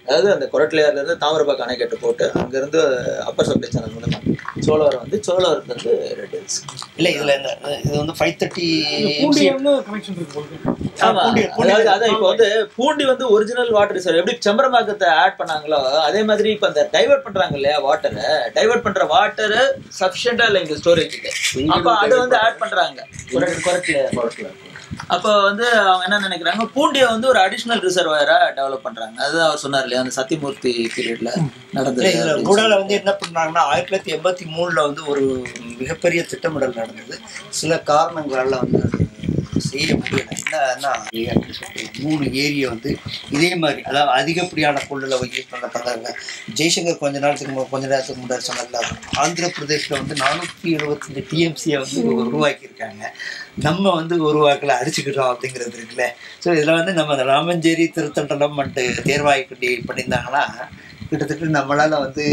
அதாவது அந்த கொரட்லையார்ல இருந்து தாமிரபாக்கம் அணைக்கட்டு போட்டு அங்கிருந்து அப்பர் சப்ளை சேனல் மூலமா சோழவரம் வந்து சோழவரத்துல இருந்து ரெட் ஹில்ஸ் இல்ல இதுல இந்த இது வந்து ஃபைவ் தேர்ட்டி பூண்டியிலிருந்து கனெக்ஷன் இருக்கு உங்களுக்கு ஆமா பூண்டி- பூண்டி- அதாவது அதான் இப்போ வந்து பூண்டி வந்து ஒரிஜினல் வாட்டர் ரிசர்வ் எப்படி செம்பரம்பாக்கத்தை ஆட் பண்ணாங்களோ அதே மாதிரி இப்ப அந்த டைவர்ட் பண்றாங்க இல்லையா வாட்டரை டைவர்ட் பண்ற வாட்டர் சஃபிஷியண்டா இல்ல இங்க ஸ்டோரேஜ்க்கு அப்ப அதை வந்து ஆட் பண்றாங்க குரட்ல அப்போ வந்து அவங்க என்ன நினைக்கிறாங்க பூண்டியை வந்து ஒரு அடிஷனல் ரிசர்வாயரா டெவலப் பண்றாங்க அதுதான் அவர் சொன்னார் இல்லையா அந்த சத்தியமூர்த்தி பீரியட்ல நடந்தது இதுல அப்படின்னு கூடால வந்து என்ன பண்ணாங்கன்னா ஆயிரத்தி தொள்ளாயிரத்தி எண்பத்தி மூணுல வந்து ஒரு மிகப்பெரிய திட்டமிடல் நடந்தது சில காரணங்களால வந்து அது செய்ய முடியல என்னன்னா அப்படின்னு சொல்லிட்டு மூணு ஏரியை வந்து இதே மாதிரி அதாவது அதிகப்படியான கொள்ளில் யூஸ் பண்ண பண்ணாங்க ஜெய்சங்கர் கொஞ்ச நேரத்துக்கு மு- கொஞ்ச நேரத்துக்கு முன்னாடி சொன்னால ஆந்திர பிரதேஷ்ல வந்து நானூற்றி எழுபத்தஞ்சு டிஎம்சியை வந்து உருவாக்கியிருக்காங்க நம்ம வந்து உருவாக்கல அடிச்சுக்கிட்டோம் அப்படிங்கிறது இருக்குல்ல ஸோ இதில் வந்து நம்ம அந்த ராமஞ்சேரி திருத்தண்டலம் அண்டு தேர்வாய்க்குடி பண்ணியிருந்தாங்கன்னா கிட்டத்தட்ட நம்மளால் வந்து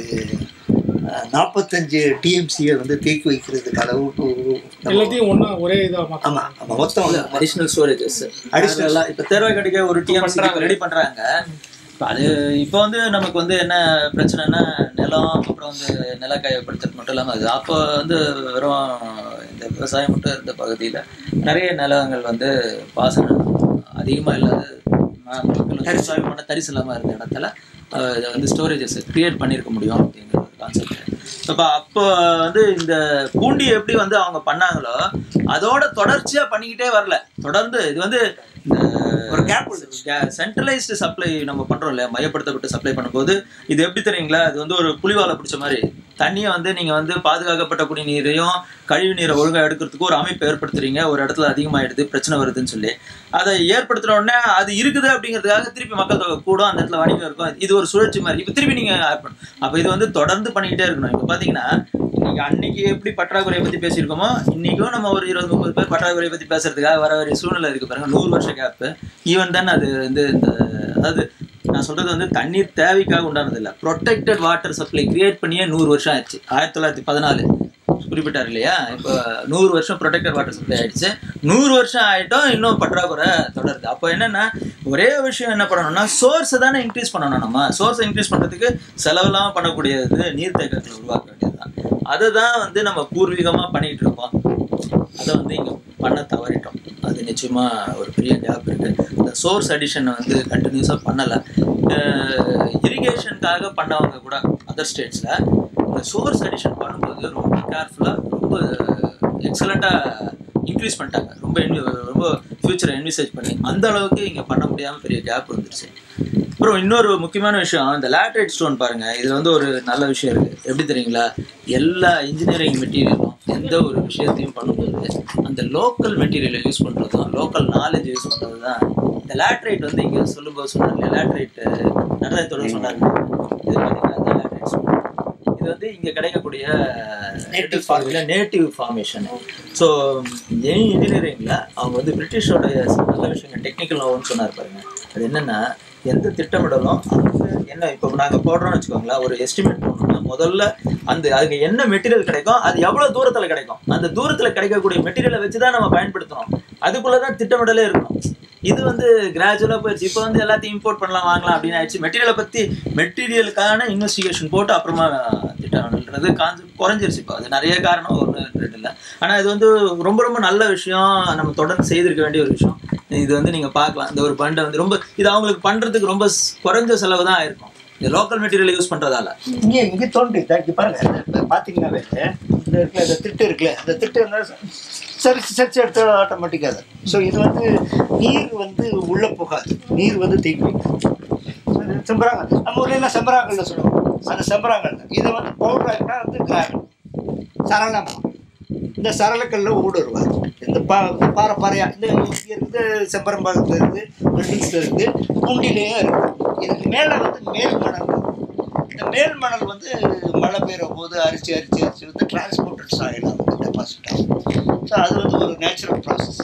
நாற்பத்தஞ்சு டிஎம்சியை வந்து தேக்கி வைக்கிறதுக்கு அளவுக்கு நம்ம- எல்லாத்தையும் ஒண்ணா ஒரே இதா மாத்த ஆமா ஆமா மொத்தம் வந்து அடிஷனல் ஸ்டோரேஜஸ் Additional- அடிஷனல் இப்ப தேர்வாய் கடைக்க ஒரு டிஎம்சி ரெடி பண்றாங்க இப்ப அது இப்போ வந்து நமக்கு வந்து என்ன பிரச்சனைனா நிலம் அப்புறம் வந்து நிலக்காயப்படுத்துறது மட்டும் இல்லாம அது அப்போ வந்து வெறும் இந்த விவசாயம் மட்டும் இருந்த பகுதியில நிறைய நிலங்கள் வந்து பாசனம் அதிகமா இல்லாத ம- மக்கள் வந்து விவசாயம் பண்ண தரிசு இல்லாம இருந்த இடத்துல அஹ், இதை வந்து ஸ்டோரேஜஸ் கிரியேட் பண்ணியிருக்க முடியும் அப்படிங்கிற ஒரு கான்செப்ட் இப்போ அப்போ வந்து இந்த பூண்டி எப்படி வந்து அவங்க பண்ணாங்களோ அதோட தொடர்ச்சியா பண்ணிக்கிட்டே வரல தொடர்ந்து இது வந்து இந்த ஒரு gap சென்ட்ரலைஸ்டு சப்ளை நம்ம பண்றோம் இல்லையா மையப்படுத்தப்பட்டு சப்ளை பண்ணும்போது இது எப்படி தெரியுங்களா இது வந்து ஒரு புலிவாலை பிடிச்ச மாதிரி தண்ணியை வந்து நீங்க வந்து பாதுகாக்கப்பட்ட குடிநீரையும் கழிவு நீரை ஒழுங்கா எடுக்கிறதுக்கு ஒரு அமைப்பு ஏற்படுத்துறீங்க ஒரு இடத்துல அதிகமாயிடுது பிரச்சனை வருதுன்னு சொல்லி அதை ஏற்படுத்தின உடனே அது இருக்குது அப்படிங்கிறதுக்காக திருப்பி மக்கள் தொகை கூடும் அந்த இடத்துல வணிகம் இருக்கும் இது ஒரு சுழற்சி மாதிரி இப்போ திருப்பி நீங்க add பண்ணணும். அப்ப இது வந்து தொடர்ந்து பண்ணிக்கிட்டே இருக்கணும் இப்போ பாத்தீங்கன்னா நீங்க அன்னைக்கு எப்படி பற்றாக்குறையை பத்தி பேசியிருக்கோமோ இன்னைக்கும் நம்ம ஒரு இருபது முப்பது பேர் பற்றாக்குறையை பத்தி பேசுறதுக்காக வர வேண்டிய சூழ்நிலை இருக்கு பாருங்க நூறு வருஷ கேப் ஈவன் தான் அது வந்து இந்த அதாவது நான் சொல்றது வந்து தண்ணீர் தேவைக்காக உண்டானது இல்லை ப்ரொடெக்டட் வாட்டர் சப்ளை கிரியேட் பண்ணியே நூறு வருஷம் ஆயிடுச்சு ஆயிரத்தி தொள்ளாயிரத்தி பதினாலு குறிப்பிட்டார் இல்லையா இப்போ நூறு வருஷம் ப்ரொடெக்டட் வாட்டர் சப்ளை ஆயிடுச்சு நூறு வருஷம் ஆயிட்டும் இன்னும் பற்றாக்குறை தொடருது அப்போ என்னன்னா ஒரே விஷயம் என்ன பண்ணணும்னா சோர்ஸை தானே இன்க்ரீஸ் பண்ணணும் நம்ம சோர்ஸை இன்க்ரீஸ் பண்ணுறதுக்கு செலவெல்லாம் பண்ணக்கூடியது நீர்த்தேக்கத்தில் உருவாக்க வேண்டியதுதான் அதை தான் வந்து நம்ம பூர்வீகமாக பண்ணிட்டு இருக்கோம் அதை வந்து இங்கே பண்ண தவறிட்டோம் அது நிச்சயமா ஒரு பெரிய கேப் இருக்கு இந்த சோர்ஸ் அடிஷன் வந்து கண்டினியூஸாக பண்ணலை இரிகேஷனுக்காக பண்ணவங்க கூட அதர் ஸ்டேட்ஸில் இந்த சோர்ஸ் அடிஷன் பண்ணும்போது ரொம்ப கேர்ஃபுல்லாக ரொம்ப எக்ஸலண்ட்டாக இன்க்ரீஸ் பண்ணிட்டாங்க ரொம்ப இன்வி- ரொம்ப ஃபியூச்சரை என்விசேஜ் பண்ணி அந்த அளவுக்கு இங்கே பண்ண முடியாமல் பெரிய கேப் வந்துருச்சு அப்புறம் இன்னொரு முக்கியமான விஷயம் இந்த லேட்ரைட் ஸ்டோன் பாருங்க இதுல வந்து ஒரு நல்ல விஷயம் இருக்கு எப்படி தெரியுங்களா எல்லா இன்ஜினியரிங் மெட்டீரியலும் எந்த ஒரு விஷயத்தையும் பண்ணும்போது அந்த லோக்கல் மெட்டீரியலை யூஸ் பண்றதும் லோக்கல் நாலேஜ் யூஸ் பண்றது தான் இந்த லேட்ரைட் வந்து இங்க சொல்லும்போது சொன்னார் லேட்ரைட் நடராஜத்தோட சொன்னார் இது பார்த்தீங்கன்னா இந்த லேட்ரைட் ஸ்டோன் இது வந்து இங்க கிடைக்கக்கூடிய நேட்டிவ் ஃபார்மில் நேட்டிவ் ஃபார்மேஷன் ஸோ இன்ஜினியரிங்ல அவங்க வந்து பிரிட்டிஷோட நல்ல விஷயங்கள் டெக்னிக்கல் நோவுன்னு சொன்னார் பாருங்க அது என்னன்னா எந்த திட்டமிடலும் அங்க என்ன இப்போ நாங்கள் போடுறோம்னு வச்சுக்கோங்களேன் ஒரு எஸ்டிமேட் போடணும்னா முதல்ல அந்த அதுக்கு என்ன மெட்டீரியல் கிடைக்கும் அது எவ்வளோ தூரத்தில் கிடைக்கும் அந்த தூரத்தில் கிடைக்கக்கூடிய மெட்டீரியலை வச்சு தான் நம்ம பயன்படுத்தணும் அதுக்குள்ளே தான் திட்டமிடலே இருக்கணும் இது வந்து கிராஜுவலாக போயிடுச்சு இப்போ வந்து எல்லாத்தையும் இம்போர்ட் பண்ணலாம் வாங்கலாம் அப்படின்னு ஆயிடுச்சு மெட்டீரியலை பற்றி மெட்டீரியலுக்கான இன்வெஸ்டிகேஷன் போட்டு அப்புறமா திட்டமிடல்ன்றது கான்செப்ட் குறைஞ்சிருச்சு இப்போ அது நிறைய காரணம் ஒன்று ரெண்டு இல்லை ஆனால் இது வந்து ரொம்ப ரொம்ப நல்ல விஷயம் நம்ம தொடர்ந்து செய்திருக்க வேண்டிய ஒரு விஷயம் இது வந்து நீங்கள் பார்க்கலாம் இந்த ஒரு பண்டை வந்து ரொம்ப இது அவங்களுக்கு பண்ணுறதுக்கு ரொம்ப ஸ்- குறைஞ்ச செலவு தான் ஆயிருக்கும் இந்த லோக்கல் மெட்டீரியல் யூஸ் பண்ணுறதால இங்கே இங்கே தோன்றி இங்க பாருங்க இந்த பார்த்தீங்கன்னாவே இந்த இருக்குல்ல இந்த திட்டு இருக்குல்ல அந்த திட்டு என்ன சரிச்சு சரிச்சு எடுத்து ஆட்டோமேட்டிக்காக அது ஸோ இது வந்து நீர் வந்து உள்ளே போகாது நீர் வந்து தேக்கி வைக்கும் இது செம்பராங்கல் நம்ம ஊர்ல எல்லாம் செம்பராங்கல்ல சொல்லுவோம் அந்த செம்பராங்கல் இதை வந்து பவுடர் ஆகினா வந்து கிராவல் சரளமா இந்த சரளக்கல்ல ஊடுருவார் இந்த பா இந்த பாறை பாறையா இந்த இங்கே இருக்குது செம்பரம்பாக்கத்தில் இருக்குது ரெண்டிங்ஸில் இருக்குது பூண்டிலேயும் இருக்குது இதுக்கு மேலே வந்து மேல் மணல் இந்த மேல் மணல் வந்து மழை பெய்கிற போது அரிச்சு அரிச்சு அரிச்சு வந்து டிரான்ஸ்போர்ட்டட் சாயில் வந்து டெபாசிட் ஆகும் ஸோ அது வந்து ஒரு நேச்சுரல் ப்ராசஸ்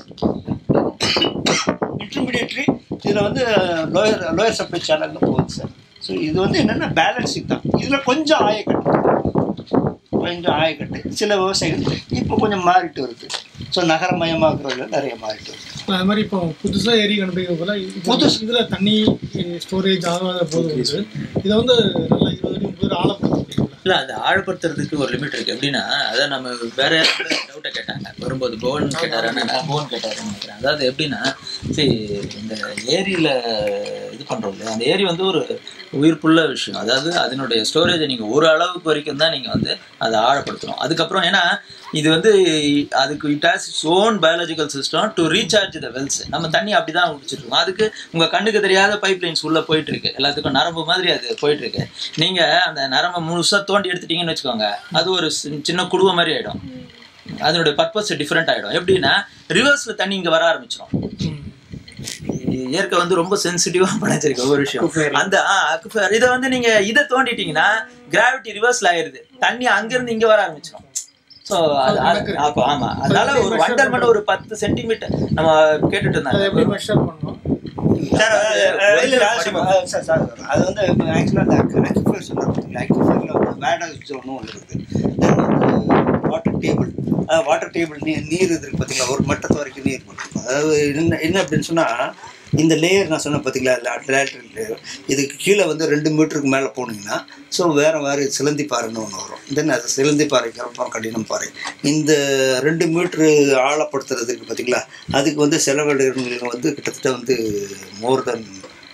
இன்டர்மீடியட்லி இதில் வந்து லோயர் லோயர் சப்ளை சேனல்னு போகுது சார் ஸோ இது வந்து என்னென்னா பேலன்சிங் தான் இதில் கொஞ்சம் ஆயக்கட்டு கொஞ்சம் ஆயக்கட்டு சில விவசாயிகள் இப்போ கொஞ்சம் மாறிட்டு வருது ஸோ நகரமயமாக்குறதுல நிறைய மாறிட்டு வருது அது மாதிரி இப்போ புதுசா ஏரி கண்டுபிடிக்க போல புதுசு. இதுல தண்ணி ஸ்டோரேஜ் ஆகாத போது வந்து இதை வந்து நல்லா இருபது அடி முப்பது ஆழப்படுத்த முடியும்ல இல்ல அது ஆழப்படுத்துறதுக்கு ஒரு லிமிட் இருக்கு எப்படின்னா அதான் நம்ம வேற டவுட்டை கேட்டாங்க வரும்போது போன் கேட்டாரு நான் போன் கேட்டாருன்னு நினைக்கிறேன் அதாவது எப்படின்னா சரி இந்த ஏரியில இது பண்றோம் இல்லையா அந்த ஏரி வந்து ஒரு உயிர்ப்புள்ள விஷயம் அதாவது அதனுடைய ஸ்டோரேஜை நீங்க ஒரு அளவுக்கு வரைக்கும் தான் நீங்க வந்து அதை ஆழப்படுத்தணும் அதுக்கப்புறம் ஏன்னா இது வந்து அதுக்கு it has own biological system to recharge the wells நம்ம தண்ணி அப்படிதான் குடிச்சிட்டு இருக்கோம் அதுக்கு உங்க கண்ணுக்கு தெரியாத பைப் லைன்ஸ் உள்ள போயிட்டு இருக்கு எல்லாத்துக்கும் நரம்பு மாதிரி அது போயிட்டு இருக்கு நீங்க அந்த நரம்பை முழுசா தோண்டி எடுத்துட்டீங்கன்னு வச்சுக்கோங்க அது ஒரு சி- சின்ன குடுவை மாதிரி ஆயிடும் அதனுடைய பர்பஸ் டிஃப்ரெண்ட் ஆயிடும் எப்படின்னா ரிவர்ஸ்ல தண்ணி இங்க வர ஆரம்பிச்சிடும் இயற்கை வந்து ரொம்ப சென்சிட்டிவா படைச்சிருக்கு ஒவ்வொரு விஷயம் அந்த அக்குஃபேர் இதை வந்து நீங்க இதை தோண்டிட்டீங்கன்னா கிராவிட்டி ரிவர்ஸ்ல ஆயிருது தண்ணி அங்கிருந்து இங்க வர ஆரம்பிச்சிடும் ஸோ அது அது- அப்போ ஆமா அதனால ஒரு வண்டல் மண் ஒரு பத்து சென்டிமீட்டர் நம்ம கேட்டுட்டு அதை எப்படி இருந்தாங்க மெஷர் பண்ணணும் சார் அது- அது- இல்ல, இல்ல, அது- சார், சார், அது வந்து ஆக்சுவலாக அந்த அக்யூஃபர் சொல்கிறாங்க அக்யூஃபரில் வந்து வேடல் ஜோனும் ஒன்று இருக்குது வாட்டர் டேபிள் வாட்டர் டேபிள் நீர் நீர் இருக்கு பார்த்தீங்களா ஒரு மட்டத்து வரைக்கும் நீர் இருக்கும் அதாவது என்ன என்ன அப்படின்னு சொன்னால் இந்த லேயர் நான் சொன்னேன் பார்த்தீங்களா லேட்ரல் லேயர் இதுக்கு கீழே வந்து ரெண்டு மீட்டருக்கு மேலே போனீங்கன்னா ஸோ வேறு வேறு சிலந்தி பாறைன்னு ஒன்று வரும் தென் அது சிலந்தி பாறைக்கு அப்புறம் கடினம் பாறை இந்த ரெண்டு மீட்ரு ஆழப்படுத்துறதுக்கு பார்த்தீங்களா அதுக்கு வந்து செலவிடங்கள் வந்து கிட்டத்தட்ட வந்து மோர் தென்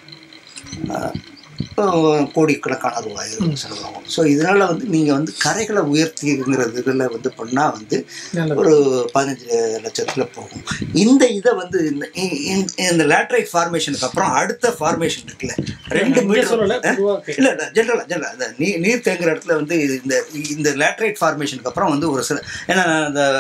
கோடிக்கணக்கான ரூபாய் செலவாகும் ஸோ இதனால் வந்து நீங்கள் வந்து கரைகளை உயர்த்திங்கிறது இதில் வந்து பண்ணால் வந்து நல்லது. ஒரு பதினஞ்சு லட்சத்தில் போகும் இந்த இதை வந்து இந்த இ- இ- இந்த லேட்ரைட் ஃபார்மேஷனுக்கு அப்புறம் அடுத்த ஃபார்மேஷன் இருக்குல்ல ரெண்டு இங்கே மீட்டர் சொல்லல பொதுவா கேட்குறேன். இல்லை இல்லை ஜென்ரலாக ஜென்ரலாக இந்த நீர் நீர் தேங்குற இடத்துல வந்து இந்த இந்த லேட்ரைட் ஃபார்மேஷனுக்கு அப்புறம் வந்து ஒரு சில ஏன்னா நான் இந்த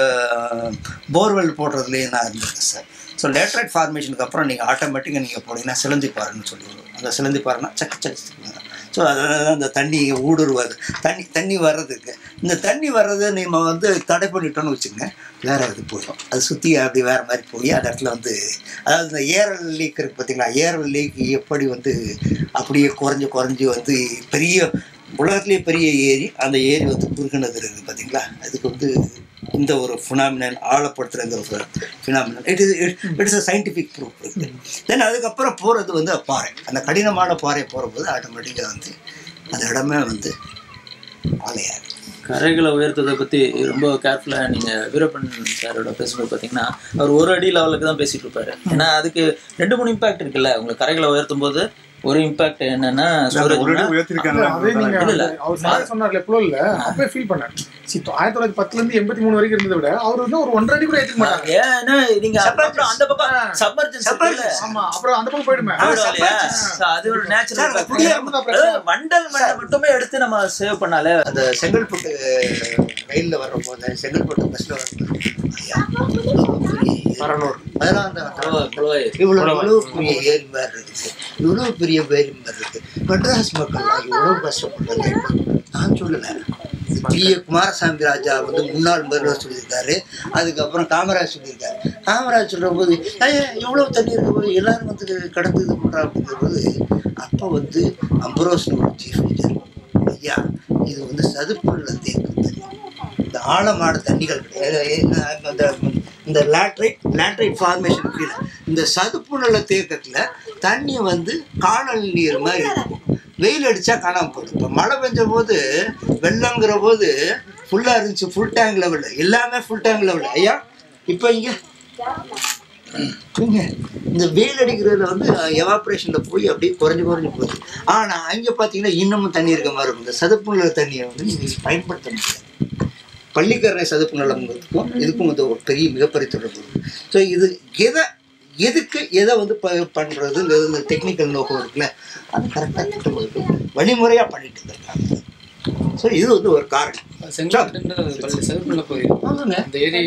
போர்வெல் போடுறதுலேயே நான் இருந்திருக்கேன் சார் ஸோ லேட்ரைட் ஃபார்மேஷனுக்கு அப்புறம் நீங்கள் ஆட்டோமேட்டிக்காக நீங்கள் போனீங்கன்னா சிலந்தி பாறைன்னு சொல்லி வரும் அந்த சிலந்தி பாறைனா சக்க சக்க ஸோ அதனால அந்த தண்ணி ஊடுருவாது தண்ணி தண்ணி வர்றதுக்கு இந்த தண்ணி வர்றதை நம்ம வந்து தடை பண்ணிட்டோம்னு வச்சுக்கோங்க வேற இது போயிடும் அது சுற்றி அப்படி வேற மாதிரி போய் அந்த இடத்துல வந்து அதாவது இந்த ஏரல் லீக் இருக்கு பார்த்தீங்களா ஏரல் லீக் எப்படி வந்து அப்படியே குறைஞ்சு குறைஞ்சு வந்து பெரிய உலகத்திலேயே பெரிய ஏரி அந்த ஏரி வந்து குறுகினது இருக்குது பார்த்தீங்களா அதுக்கு வந்து இந்த ஒரு ஃபினாமினன் ஆழப்படுத்துகிற ஒரு phenomenon it is it is a scientific proof இருக்குது தென் அதுக்கப்புறம் போகிறது வந்து பாறை அந்த கடினமான பாறை போகிறபோது ஆட்டோமேட்டிக்காக வந்து அந்த இடமே வந்து ஆலையாது கரைகளை உயர்த்ததை பத்தி ரொம்ப கேர்ஃபுல்லா நீங்க வீரப்பன் சாரோட பேசும்போது பாத்தீங்கன்னா அவர் ஒரு அடி லெவலுக்கு தான் பேசிட்டு இருப்பாரு ஏன்னா அதுக்கு ரெண்டு மூணு இம்பாக்ட் இருக்குல்ல உங்க கரைகளை உயர்த்தும் போது ஒரு இம்பாக்ட் என்னன்னா storage ஒரு னா- அடி உயர்த்திருக்காங்க அதே நீங்க இல்ல, இல்ல. அவர் சார் சொன்னார்ல எப்போ இல்ல அப்பவே ஃபீல் பண்ணேன் சி ஆயிரத்தி தொள்ளாயிரத்தி பத்துல இருந்து எண்பத்தி மூணு வரைக்கும் இருந்ததை விட அவர் வந்து ஒரு ஒன்றரை அடி கூட ஏத்துக்க மாட்டாங்க ஏன்னா நீங்க அப்புறம் அந்த பக்கம் சப்மர்ஜன்ஸ் Submergence. ஆமா அப்புறம் அந்த பக்கம் போயிடுமே இல்லையா So, அது ஒரு சார், நேச்சுரல் அந்த குடியேற்ற வண்டல் மண்ணை மட்டுமே எடுத்து நம்ம சேவ் பண்ணாலே அந்த செங்கல்பட்டு ரயிலில் வரும்போது செங்கல்பட்டு பஸ்ஸில் வரும்போது ஐயா, பரநூறு அதெல்லாம் அந்த குழவாய் இவ்வளோ இவ்வளோ பெரிய ஏரி மாதிரி இருக்குது இவ்வளோ பெரிய ஏரி மாதிரி இருக்குது மெட்ராஸ் மக்கள் இவ்வளோ கஷ்டப்படுறாங்க நான் சொல்லலை பி ஏ குமாரசாமி ராஜா வந்து முன்னாள் முதல்வர் சொல்லியிருக்காரு அதுக்கப்புறம் காமராஜ் சொல்லியிருக்காரு காமராஜ் சொல்கிற போது ஐயா எவ்வளோ தண்ணி இருக்க போது எல்லாரும் வந்து கடந்து இது பண்ணுறா அப்படிங்கிற போது அப்போ வந்து அம்பரோஸ்னு ஒரு சீஃப் மினிஸ்டர் ஐயா இது வந்து சதுப்புள்ள தேக்கம் தண்ணி இந்த ஆழமான தண்ணிகள் கிடையாது. இந்த- இந்த இந்த லேட்ரைட் லேட்ரைட் ஃபார்மேஷன் கீழே இந்த சதுப்பு நில தேக்கத்தில் தண்ணி வந்து காணல் நீர் மாதிரி இருக்கும் வெயில் அடித்தா காணாமல் போயிடும் இப்போ மழை பெஞ்ச போது வெள்ளங்கிற போது ஃபுல்லாக இருந்துச்சு ஃபுல் டேங்க் லெவல் எல்லாமே ஃபுல் டேங்க் லெவல் ஐயா இப்போ இங்கே இங்க இந்த வெயில் அடிக்கிறதுல வந்து எவாப்ரேஷனில் போய் அப்படியே குறைஞ்சு குறைஞ்சு போகுது ஆனால் அங்கே பார்த்தீங்கன்னா இன்னமும் தண்ணி இருக்க மாதிரி இருக்கும் இந்த சதுப்பு நில தண்ணியை வந்து நீங்கள் பயன்படுத்த முடியாது பள்ளிக்கரணை சதுப்பு நிலங்கிறதுக்கும் இதுக்கும் வந்து ஒரு பெரிய மிகப்பெரிய தொடர்பு ஸோ இது எதை எதுக்கு எதை வந்து ப பண்ணுறதுங்கிறது இந்த டெக்னிக்கல் நோக்கம் இருக்குல்ல அது கரெக்டாக திட்டமிட்டு வழிமுறையாக பண்ணிட்டு இருக்காங்க ஸோ இது வந்து ஒரு காரணம் செங்கல்பட்டுன்றது பள்ளி சிவப்புல போயிடும் ஆமாங்க அந்த ஏரி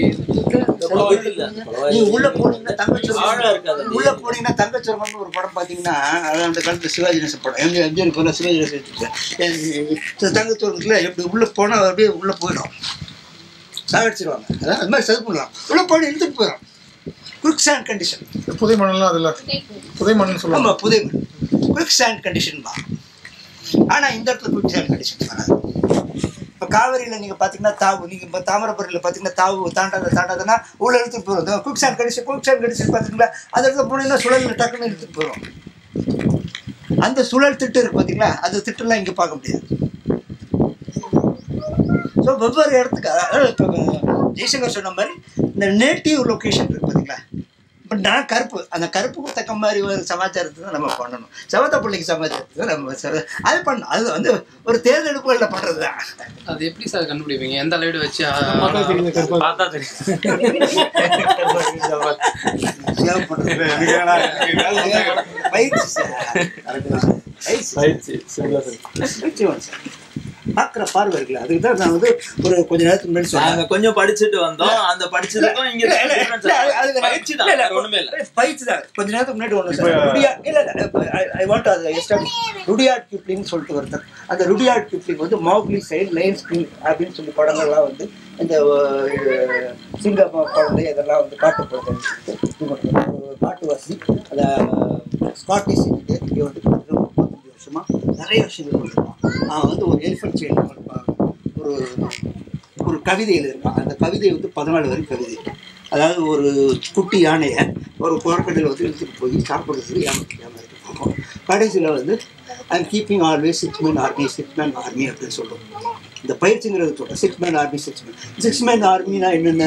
நீங்க உள்ள போனீங்கன்னா ஆழம் இருக்காது தங்கச்சுரங்கம் அந்த உள்ள போனீங்கன்னா தங்கச்சுரங்கம்னு ஒரு படம் பார்த்தீங்கன்னா அது அந்த காலத்து சிவாஜி நேசன் படம் எங்க எம்ஜிஆர் போல சிவாஜி நேசன் தங்கச்சுரங்கத்துல எப்படி உள்ள போனா அப்படியே உள்ள போயிடும் சாகடிச்சிருவாங்க அதான் அது மாதிரி சது பண்ணலாம் உள்ள போய் இழுத்துட்டு போயிடும் குவிக் சாண்ட் கண்டிஷன் புதை மணல்லாம் அதுல புதை மண்ணுன்னு சொல்லுவாங்க ஆமா புதை குவிக் சாண்ட் கண்டிஷன் தான் ஆனா இந்த இடத்துல குவிக் சாண்ட் கண்டிஷன் வராது இப்போ காவேரியில் நீங்கள் பார்த்தீங்கன்னா தாவு நீங்கள் இப்போ தாமிரபரணியில் பார்த்தீங்கன்னா தாவு தாண்டாத தாண்டாதன்னா உள்ள எடுத்துகிட்டு போகிறோம் குக் சாண்ட் கடிச்சு குக் சாண்ட் கடிச்சு பார்த்தீங்களா அந்த இடத்துல போனீங்கன்னா சுழல் டக்குன்னு எடுத்துகிட்டு போகிறோம் அந்த சுழல் திட்டு இருக்கு பார்த்தீங்களா அந்த திட்டுலாம் இங்கே பார்க்க முடியாது ஸோ வெவ்வேறு இடத்துக்கு அதாவது இப்போ ஜெய்சங்கர் சொன்ன மாதிரி இந்த நேட்டிவ் லொக்கேஷன் இருக்கு பார்த்தீங்களா இப்போ நான் கருப்பு அந்த கருப்புக்கு தக்க மாதிரி ஒரு சமாச்சாரத்தை தான் நம்ம பண்ணணும் செவத்த பிள்ளைக்கு சமாச்சாரத்தை நம்ம செவ- அது பண்ணணும் அது வந்து ஒரு தேர்ந்தெடுப்புகளில் பண்ணுறது தான் அது எப்படி சார் கண்டுபிடிப்பீங்க எந்த அளவு வச்சு ஆ, மக்கள் தெரியுது கருப்பா பார்த்தா தெரியும் சேவ் பண்ணுறது எனக்கு வேணா, எனக்கு வேலை பயிற்சி சார் பயிற்சி பயிற்சி சரிங்களா சார் பயிற்சி வேணும் சார் பார்க்குற பார்வை இருக்குல்ல அதுக்கு தான் நான் வந்து ஒரு கொஞ்ச நேரத்துக்கு முன்னாடி சொன்னேன் நாங்க கொஞ்சம் படிச்சுட்டு வந்தோம் அந்த படிச்சதுக்கும் இங்க இல்ல, இல்ல, difference இல்ல, அது- அது- பயிற்சி தான் இல்ல, இல்ல, வேற ஒண்ணுமே இல்ல பயிற்சி தான் கொஞ்ச நேரத்துக்கு முன்னாடி ஒன்று சார் ருடியா இல்ல இல்ல ஐ வாண்ட் அது எஸ்டாப்ளிஷ் ருடியார்ட் கிப்ளிங் சொல்லிட்டு ஒருத்தர் அந்த ருடியார்ட் கிப்ளிங் வந்து மௌக்லி சைன் லைன்ஸ் கிங் அப்படின்னு சொல்லி படங்கள்லாம் வந்து இந்த அஹ், சிங்க ப- குழந்தை இதெல்லாம் வந்து காட்டு படத்தை காட்டுவாசி அந்த ஸ்காட்டிஷ் இங்கே வந்து கிட்டத்தட்ட ஒரு முப்பத்தஞ்சு வருஷமா நிறைய விஷயங்கள் பண்ணிருக்கான் அவன் வந்து ஒரு எலிஃபென்ட் செயல் ஒரு ஒரு கவிதையில் இருக்கான் அந்த கவிதை வந்து பதினாலு வரி கவிதை அதாவது ஒரு குட்டி யானையை ஒரு குரக்கடையில் வந்து எடுத்துகிட்டு போய் சாப்பிட்றதுக்கு ஏமாற்றி ஏமாற்றி போகும் கடைசியில் வந்து I'm keeping always six man army six man army அப்படின்னு சொல்லுவோம் இந்த பயிற்சிங்கிறது சொல்கிறேன் six man army six man six man ஆர்மினா என்னென்ன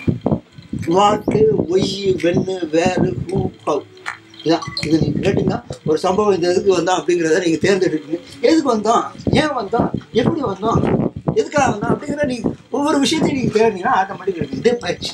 வாட்டு ஒய் வெண்ணு வேறு ஹூ ஹவ் இதான் இது நீங்கள் கேட்டிங்கன்னா ஒரு சம்பவம் இந்த எதுக்கு வந்தோம் அப்படிங்கிறத நீங்கள் தேர்ந்தெடுக்கணும் எதுக்கு வந்தோம் ஏன் வந்தோம் எப்படி வந்தோம் எதுக்காக வந்தோம் அப்படிங்கிற நீங்கள் ஒவ்வொரு விஷயத்தையும் நீங்கள் தேடினீங்கன்னா ஆட்டோமேட்டிக் இதே பயிற்சி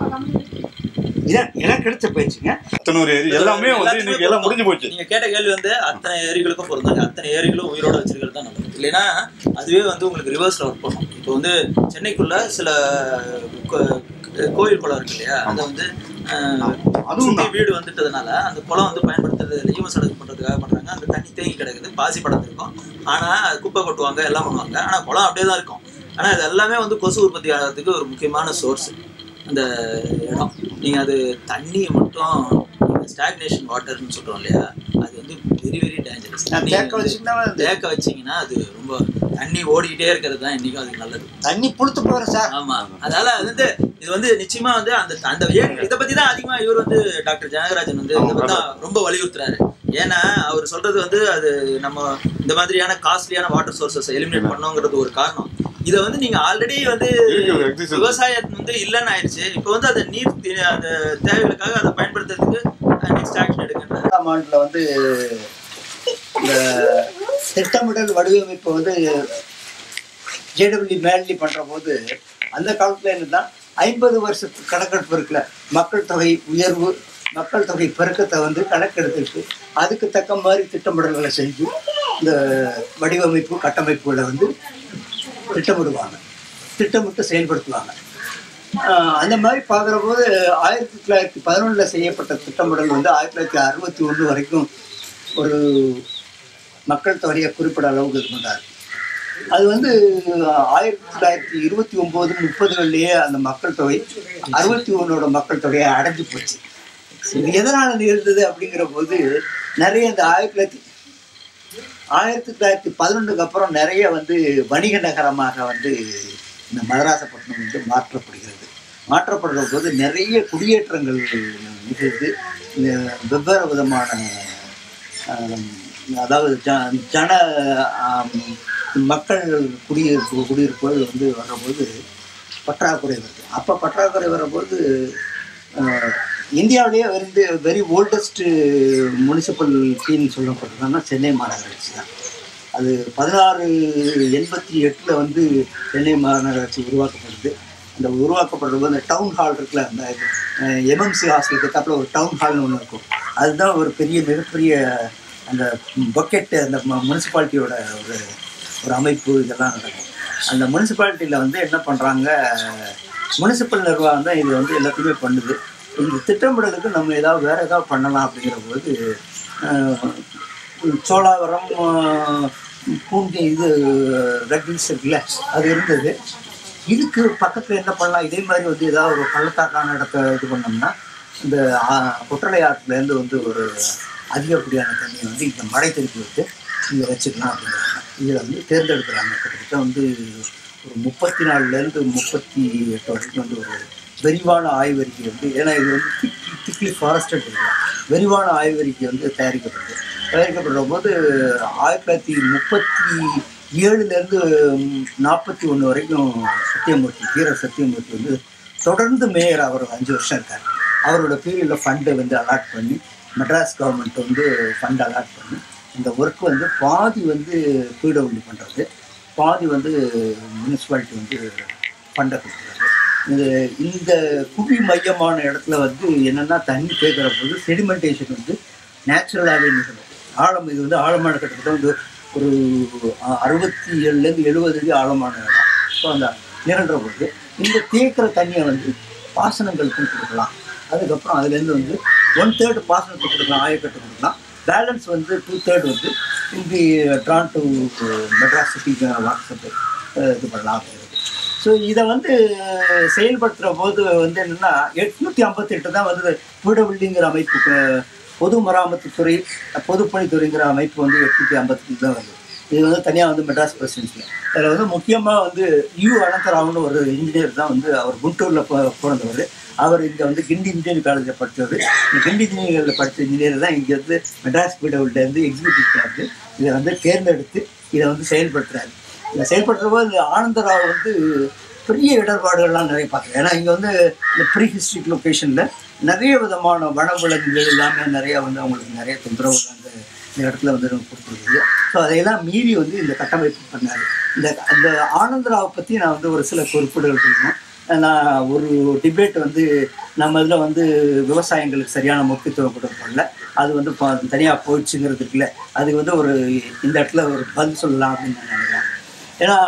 இதான் எனக்கு கிடைச்ச பயிற்சிங்க அத்தனூர் ஏரி எல்லாமே வந்து இன்னைக்கு எல்லாம் முடிஞ்சு போச்சு நீங்க கேட்ட கேள்வி வந்து அத்தனை ஏரிகளுக்கும் பொருந்தாங்க அத்தனை ஏரிகளும் உயிரோட வச்சிருக்கிறது தான் நல்லது இல்லைன்னா அதுவே வந்து உங்களுக்கு ரிவர்ஸ்ல ஒர்க் பண்ணும் இப்போ வந்து சென்னைக்குள்ள சில கோ- கோயில் குளம் இருக்கு இல்லையா அதை வந்து அஹ், அதுவும் சுத்தி தான். வீடு வந்துட்டதுனால அந்த குளம் வந்து பயன்படுத்துறது ஈவ சடங்கு பண்றதுக்காக பண்றாங்க அந்த தண்ணி தேங்கி கிடக்குது பாசி படத்து இருக்கும் ஆனா அது குப்பை கொட்டுவாங்க எல்லாம் பண்ணுவாங்க ஆனா குளம் அப்படியே தான் இருக்கும் ஆனா இது எல்லாமே வந்து கொசு உற்பத்தி ஆகிறதுக்கு ஒரு முக்கியமான சோர்ஸ் அந்த இடம் நீங்க அது தண்ணி மட்டும் ஸ்டாக்னேஷன் வாட்டர்னு சொல்றோம் இல்லையா அது வந்து வெரி வெரி டேஞ்சரஸ் நான் தேக்க வச்சுக்கிட்டா அது- தேக்க வச்சீங்கன்னா அது ரொம்ப தண்ணி ஓடிக்கிட்டே இருக்கிறது தான் இன்னைக்கும் அதுக்கு நல்லது தண்ணி புளுத்து போகிறேன் சார் ஆமா அதனால அது வந்து இது வந்து நிச்சயமா வந்து அந்த அந்த ஏரி இதை பத்தி தான் அதிகமா இவர் வந்து டாக்டர் ஜனகராஜன் வந்து இதை பத்தி தான் ரொம்ப வலியுறுத்துறாரு ஏன்னா அவர் சொல்றது வந்து அது நம்ம இந்த மாதிரியான காஸ்ட்லியான வாட்டர் சோர்சஸ் எலிமினேட் பண்ணோங்கிறது ஒரு காரணம் இதை வந்து நீங்க ஆல்ரெடி வந்து இருக்கு, exist. விவசாயம் வந்து இல்லைன்னு ஆயிடுச்சு இப்போ வந்து அந்த நீர் தே- அந்த தேவைகளுக்காக அதை பயன்படுத்துறதுக்கு நெக்ஸ்ட் ஆக்ஷன் எடுக்கின்றாரு ரெண்டாம் ஆண்டுல வந்து இந்த திட்டமிடல் வடிவமைப்பு வந்து ஜேடபிள்யூ மேன்லி பண்ற போது அந்த காலத்துல என்னன்னா ஐம்பது வருஷத்து கணக்கெடுப்பு இருக்குல்ல மக்கள் தொகை உயர்வு மக்கள் தொகை பெருக்கத்தை வந்து கணக்கெடுத்துட்டு அதுக்கு தக்க மாதிரி திட்டமிடல்களை செஞ்சு இந்த வடிவமைப்பு கட்டமைப்புகளை வந்து திட்டமிடுவாங்க திட்டமிட்டு செயல்படுத்துவாங்க ஆஹ் அந்த மாதிரி பார்க்குற போது ஆயிரத்தி தொள்ளாயிரத்தி பதினொன்றில் செய்யப்பட்ட திட்டமிடல் வந்து ஆயிரத்தி தொள்ளாயிரத்தி அறுபத்தி ஒன்று வரைக்கும் ஒரு மக்கள் தொகையை குறிப்பிட அளவுக்கு இது பண்ணார் அது வந்து ஆயிரத்தி தொள்ளாயிரத்தி இருபத்தி ஒம்பது முப்பதுகள்லேயே அந்த மக்கள் தொகை அறுபத்தி ஒன்னோட மக்கள் தொகையை அடைஞ்சு போச்சு இது எதனால் நிகழ்ந்தது அப்படிங்கிற போது நிறைய இந்த ஆயிரத்தி தொள்ளாயிரத்தி ஆயிரத்தி தொள்ளாயிரத்தி பதினொன்றுக்கு அப்புறம் நிறைய வந்து வணிக நகரமாக வந்து இந்த மதராசப்பட்டினம் வந்து மாற்றப்படுகிறது மாற்றப்படுற போது நிறைய குடியேற்றங்கள் நிகழ்ந்து இந்த வெவ்வேறு விதமான ஆம், அதாவது ஜ- ஜன ஆம், மக்கள் குடியிருப்பு குடியிருப்புகள் வந்து வர்றபோது பற்றாக்குறை வருது அப்போ பற்றாக்குறை வரும்போது அஹ், இந்தியாவிலேயே வந்து வெரி ஓல்டஸ்ட் முனிசிபல் டீன்னு சொல்லப்படுறதுன்னா சென்னை மாநகராட்சி தான் அது பதினாறு எண்பத்தி எட்டில் வந்து சென்னை மாநகராட்சி உருவாக்கப்படுது அந்த உருவாக்கப்படுற போது அந்த டவுன் ஹால் இருக்குல்ல அந்த எம்எம்சி ஹாஸ்டலுக்கு தப்பில் ஒரு டவுன் ஹால்னு ஒன்று இருக்கும் அதுதான் ஒரு பெரிய மிகப்பெரிய அந்த பக்கெட் அந்த முனிசிபாலிட்டியோட ஒரு ஒரு அமைப்பு இதெல்லாம் நடக்கும் அந்த முனிசிபாலிட்டியில் வந்து என்ன பண்ணுறாங்க முனிசிபல் நிர்வாகம் தான் இது வந்து எல்லாத்தையுமே பண்ணுது இந்த திட்டமிடலுக்கு நம்ம ஏதாவது வேறு ஏதாவது பண்ணலாம் அப்படிங்கிற போது அஹ், சோழாவரம் அஹ், பூண்டி இது ரெட்டில்ஸ் இருக்குல்ல அது இருந்தது இதுக்கு பக்கத்தில் என்ன பண்ணலாம் இதே மாதிரி வந்து ஏதாவது ஒரு பள்ளத்தாக்கான இடத்த இது பண்ணோம்னா இந்த ஆ- ஒற்றலை ஆற்றுலேருந்து வந்து ஒரு அதிகப்படியான தண்ணியை வந்து இந்த மழை திருப்பி விட்டு இங்கே வச்சுக்கலாம் அப்படிங்கிறாங்க இதில் வந்து தேர்ந்தெடுக்கிறாங்க கிட்டத்தட்ட வந்து ஒரு முப்பத்தி நாலுலேருந்து முப்பத்தி எட்டு வரைக்கும் வந்து ஒரு விரிவான ஆய்வறிக்கை வந்து ஏன்னா இது வந்து திக் திக்லி ஃபாரஸ்டட் ஏரியா விரிவான ஆய்வறிக்கை வந்து தயாரிக்கப்படுது தயாரிக்கப்படுற போது ஆயிரத்தி தொள்ளாயிரத்தி முப்பத்தி ஏழுலேருந்து நாற்பத்தி ஒன்று வரைக்கும் சத்தியமூர்த்தி வீர சத்தியமூர்த்தி வந்து தொடர்ந்து மேயர் அவர் அஞ்சு வருஷம் இருக்கார் அவரோட பீரியடில் ஃபண்டை வந்து அலாட் பண்ணி மெட்ராஸ் கவர்மெண்ட் வந்து ஃபண்ட் அலாட் பண்ணி இந்த ஒர்க் வந்து பாதி வந்து பிடபிள்யூ பண்ணுறது பாதி வந்து முனிசிபாலிட்டி வந்து ஃபண்டை கொடுக்குறாரு இது இந்த குவி மையமான இடத்துல வந்து என்னென்னா தண்ணி தேக்கிற போது செடிமெண்டேஷன் வந்து நேச்சுரலாகவே நிகழும் ஆழம் இது வந்து ஆழமான கிட்டத்தட்ட வந்து ஒரு அ- அறுபத்தி ஏழுலேருந்து எழுபது அடி ஆழமான இடம் ஸோ அந்த நிகழ்கிற போது இந்த தேக்கிற தண்ணியை வந்து பாசனங்களுக்கும் கொடுக்கலாம் அதுக்கப்புறம் அதுலேருந்து வந்து ஒன் தேர்ட் பாசனத்துக்கு கொடுக்கலாம் ஆயக்கட்டு கொடுக்கலாம் பேலன்ஸ் வந்து டூ தேர்ட் வந்து இந்தி ட்ரான் டு மெட்ராஸ் சிட்டி வாட்ஸ்அப் இது பண்ணலாம் அப்படிங்கிறது ஸோ இதை வந்து செயல்படுத்துகிற போது வந்து என்னென்னா எட்நூற்றி ஐம்பத்தெட்டு தான் வந்து பிடபிள்டிங்கிற அமைப்புக்கு பொது மராமத்துத்துறை பொதுப்பணித்துறைங்கிற அமைப்பு வந்து எட்நூற்றி ஐம்பத்தெட்டு தான் வருது இது வந்து தனியாக வந்து மெட்ராஸ் பிரசிடென்சியில் அதில் வந்து முக்கியமாக வந்து யூ அனந்தராவ்னு ஒரு இன்ஜினியர் தான் வந்து அவர் குண்டூரில் பிறந்தவர் அவர் இங்கே வந்து கிண்டி இன்ஜினியரிங் காலேஜில் படித்தவர் இந்த கிண்டி இன்ஜினியரிங்கில் படித்த இன்ஜினியர் தான் இங்கே வந்து மெட்ராஸ் பீடவுலேருந்து எக்ஸிக்யூட்டிவ் வந்து இதை வந்து தேர்ந்தெடுத்து இதை வந்து செயல்படுத்துறாரு இதை செயல்படுத்துகிற போது இந்த ஆனந்தராவ் வந்து பெரிய இடர்பாடுகள்லாம் நிறைய பார்க்குறேன் ஏன்னா இங்கே வந்து இந்த ப்ரீ ஹிஸ்ட்ரிக் லொக்கேஷனில் நிறைய விதமான வனவிலங்குகள் எல்லாமே நிறைய வந்து அவங்களுக்கு நிறைய தொந்தரவு அந்த இந்த இடத்துல வந்து நம்ம கொடுத்துருக்குது ஸோ அதையெல்லாம் மீறி வந்து இந்த கட்டமைப்பு பண்ணார் இந்த அந்த ஆனந்தராவை பற்றி நான் வந்து ஒரு சில குறிப்புகள் சொல்லணும் நான் ஒரு டிபேட் வந்து நம்ம இதில் வந்து விவசாயங்களுக்கு சரியான முக்கியத்துவம் கொடுக்கல அது வந்து தனியாக போயிடுச்சுங்கிறதுக்குல அதுக்கு வந்து ஒரு இந்த இடத்துல ஒரு பதில் சொல்லலாம் அப்படின்னு நான் நினைக்கிறேன் ஏன்னா